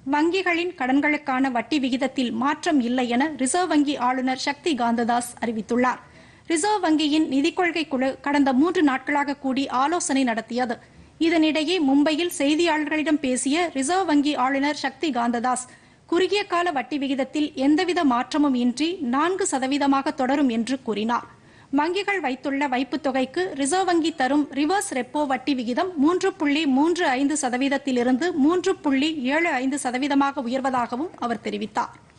வங்கிகளின் கடன்களுக்கான வட்டி விகிதத்தில் மாற்றம் இல்லை என ரிசர்வ் வங்கி ஆளுநர் சக்தி காந்ததாஸ் அறிவித்துள்ளார் ரிசர்வ் வங்கியின் நிதிக் கொள்கை குழு கடந்த மூன்று நாட்களாக கூடி ஆலோசனை நடத்தியது இதனிடையே மும்பையில் செய்தியாளர்களிடம் பேசிய ரிசர்வ் வங்கி ஆளுநர் சக்தி காந்ததாஸ் குறுகிய கால வட்டி விகிதத்தில் எந்தவித மாற்றமும் இன்றி நான்கு சதவீதமாக தொடரும் என்று கூறினார் வங்கிகள் வைத்துள்ள வைப்புத் தொகைக்கு ரிசர்வ் வங்கி தரும் ரிவர்ஸ் ரெப்போ வட்டி விகிதம் மூன்று புள்ளி மூன்று ஐந்து சதவீதத்திலிருந்து மூன்று புள்ளி ஏழு ஐந்து சதவீதமாக உயர்வதாகவும் அவர் தெரிவித்தார்